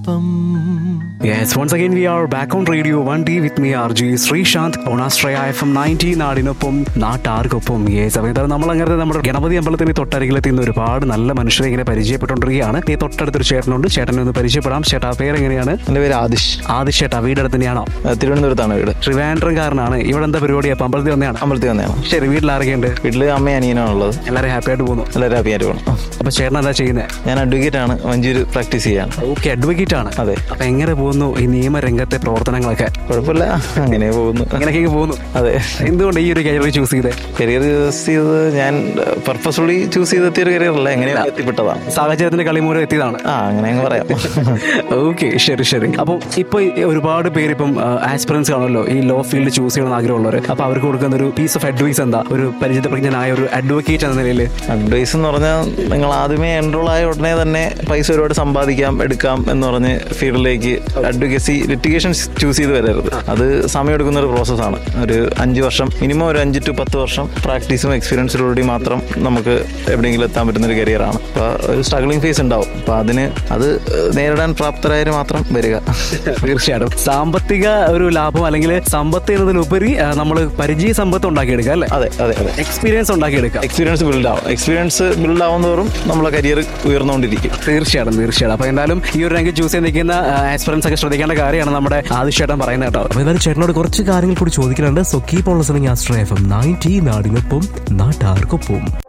നാടിനൊപ്പം Yes, once again we are back on Radio 1D with me RG Sreesanth on Astraya FM 90 നാടിനൊപ്പം നാട്ടാർക്കൊപ്പം yes അപ്പോൾ ഇതാണ് നമ്മൾ അങ്ങനെ നമ്മുടെ ഗണപതി അമ്പലത്തിന് തൊട്ടരികിലെത്തി ഇന്ന് ഒരുപാട് നല്ല മനുഷ്യരെ ഇങ്ങനെ പരിചയപ്പെട്ടുകൊണ്ടിരിക്കുകയാണ് ഈ തൊട്ടടുത്തൊരു ചേട്ടനുണ്ട് ചേട്ടനെ ഒന്ന് പരിചയപ്പെടാം ചേട്ടാ പേരെങ്ങനെയാണ് എൻ്റെ പേര് ആദിഷ് ആദിഷ് ചേട്ടാ വീടടുത്ത് തന്നെയാണോ ആ, തിരുവനന്തപുരത്താണ് വീട് ട്രിവാൻഡ്രംകാരനാണ് ഇവിടെ എന്താ പരിപാടി അപ്പം അമ്പലത്തിൽ വന്നെയാണ് അമ്പലത്തിൽ വന്നതാണ് ശരി വീട്ടിൽ ആരൊക്കെയുണ്ട് വീട്ടിൽ അമ്മയും അനിയനാണുള്ളത് എല്ലാവരും ഹാപ്പി ആയിട്ട് പോകുന്നു എല്ലാവരും ഹാപ്പിയായിട്ട് പോകണം അപ്പോൾ ചേട്ടൻ എന്താ ചെയ്യുന്നത് ഞാൻ അഡ്വക്കേറ്റ് ആണ് മഞ്ചൂര് പ്രാക്ടീസ് ചെയ്യാണ് ഓക്കെ അഡ്വക്കേറ്റ് ആണ് അതെ. അപ്പൊ എങ്ങനെ പോകുന്നു ഈ നിയമരംഗത്തെ പ്രവർത്തനങ്ങളൊക്കെ കുഴപ്പമില്ല അങ്ങനെ പോകുന്നു എങ്ങനെയൊക്കെ പോകുന്നു അതെ എന്തുകൊണ്ട് ഈ ഒരു കരിയർ ചൂസ് ചെയ്തേ കരിയർ ചൂസ് ചെയ്തത് ഞാൻ പർപ്പസ്ഫുള്ളി ചൂസ് ചെയ്തെത്തിയ ഒരു കരിയർ അല്ല എങ്ങനെയാ എത്തിപ്പെട്ടതാണ് സാഹചര്യത്തിന്റെ കളിമൂലം എത്തിയതാണ് ആ അങ്ങനെ അങ്ങ് പറയാം ഓക്കെ ശരി ശരി അപ്പം ഇപ്പൊ ഈ ഒരുപാട് പേര് ഇപ്പം ആസ്പിറൻസ് കാണുമല്ലോ ഈ ലോ ഫീൽഡ് ചൂസ് ചെയ്യണമെന്ന് ആഗ്രഹമുള്ളവർ അപ്പൊ അവർക്ക് കൊടുക്കുന്ന ഒരു പീസ് ഓഫ് അഡ്വൈസ് എന്താ ഒരു പരിചിതപ്രജ്ഞനായ ഒരു അഡ്വക്കേറ്റ് എന്ന നിലയിൽ അഡ്വൈസ് എന്ന് പറഞ്ഞാൽ നിങ്ങൾ ആദ്യമേ എൻറോൾ ആയ ഉടനെ തന്നെ പൈസ ഒരുപാട് സമ്പാദിക്കാം എടുക്കാം എന്ന് പറഞ്ഞ് ഫീൽഡിലേക്ക് അഡ്വക്കസി ലിറ്റിഗേഷൻ ചൂസ് ചെയ്ത് വരരുത് അത് സമയമെടുക്കുന്ന ഒരു പ്രോസസ്സാണ് ഒരു അഞ്ച് വർഷം മിനിമം ഒരു അഞ്ച് ടു പത്ത് വർഷം പ്രാക്ടീസും എക്സ്പീരിയൻസിലൂടെ മാത്രം നമുക്ക് എവിടെയെങ്കിലും എത്താൻ പറ്റുന്ന ഒരു കരിയറാണ് അപ്പോൾ ഒരു സ്ട്രഗ്ലിംഗ് ഫേസ് ഉണ്ടാവും അപ്പോൾ അതിന് അത് നേരിടാൻ പ്രാപ്തരായവർ മാത്രം വരിക തീർച്ചയായിട്ടും സാമ്പത്തിക ഒരു ലാഭം അല്ലെങ്കിൽ സമ്പത്ത് എന്നതിലുപരി നമ്മൾ പരിചയ സമ്പത്ത് ഉണ്ടാക്കിയെടുക്കുക അല്ലേ അതെ അതെ അതെ എക്സ്പീരിയൻസ് ഉണ്ടാക്കിയെടുക്കുക എക്സ്പീരിയൻസ് ബിൽഡ് ആവും എക്സ്പീരിയൻസ് ബിൽഡ് ആവുന്നതോറും നമ്മളെ കരിയർ ഉയർന്നുകൊണ്ടിരിക്കും തീർച്ചയായിട്ടും തീർച്ചയായിട്ടും അപ്പൊ എന്തായാലും ഈ ഒരു രംഗം ചൂസ് ചെയ്ത് നിൽക്കുന്ന ആസ്പിറൻസ് ഒക്കെ ശ്രദ്ധിക്കേണ്ട കാര്യമാണ് നമ്മുടെ ആദിശ്യേട്ടൻ പറയുന്നത് കേട്ടോ അപ്പൊ എന്നാലും ചേട്ടനോട് കുറച്ച് കാര്യങ്ങൾ കൂടി ചോദിക്കുന്നുണ്ട് so keep on listening Astro F M ninety നാടിനൊപ്പം നാട്ടാർക്കൊപ്പം